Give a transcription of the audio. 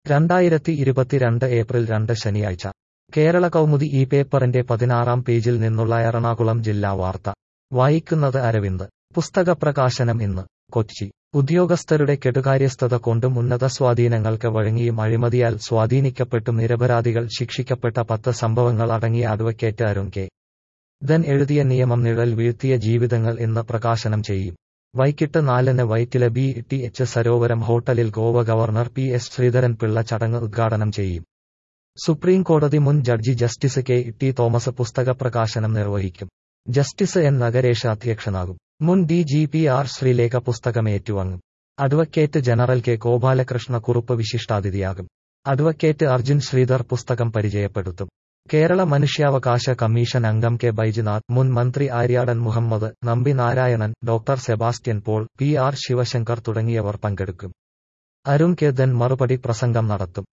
രണ്ടായിരത്തി ഇരുപത്തിരണ്ട് ഏപ്രിൽ രണ്ട് ശനിയാഴ്ച കേരള കൗമുദി ഈ പേപ്പറിന്റെ പതിനാറാം പേജിൽ നിന്നുള്ള എറണാകുളം ജില്ലാ വാർത്ത വായിക്കുന്നത് അരവിന്ദ് പുസ്തക പ്രകാശനം ഇന്ന് കൊച്ചി ഉദ്യോഗസ്ഥരുടെ കെടുകാര്യസ്ഥത കൊണ്ടും ഉന്നത സ്വാധീനങ്ങൾക്ക് വഴങ്ങിയും അഴിമതിയാൽ സ്വാധീനിക്കപ്പെട്ടും നിരപരാധികൾ ശിക്ഷിക്കപ്പെട്ട പത്ത് സംഭവങ്ങൾ അടങ്ങിയ അഡ്വക്കേറ്റ് അരുൺ കെ ധൻ എഴുതിയ നിയമം നിഴൽ വീഴ്ത്തിയ ജീവിതങ്ങൾ ഇന്ന് പ്രകാശനം ചെയ്യും വൈകിട്ട് നാലിന് Vyttila B T H Sarovaram ഹോട്ടലിൽ Goa governor P S Sreedharan Pillai ചടങ്ങ് ഉദ്ഘാടനം ചെയ്യും സുപ്രീം കോടതി മുൻ judge justice K T Thomas പുസ്തക പ്രകാശനം നിർവഹിക്കും ജസ്റ്റിസ് എൻ നഗരേഷ് അധ്യക്ഷനാകും മുൻ D G P R Sreelekha പുസ്തകം ഏറ്റുവാങ്ങും advocate general K Gopalakrishna Kurup വിശിഷ്ടാതിഥിയാകും അഡ്വക്കേറ്റ് അർജുൻ ശ്രീധർ പുസ്തകം പരിചയപ്പെടുത്തും കേരള മനുഷ്യാവകാശ കമ്മീഷൻ അംഗം കെ ബൈജുനാഥ് മുൻ മന്ത്രി Aryadan Muhammad Nambi Narayanan doctor Sebastian Paul P R Sivasankar തുടങ്ങിയവർ പങ്കെടുക്കും അരുൺ കെ ധൻ മറുപടി പ്രസംഗം നടത്തും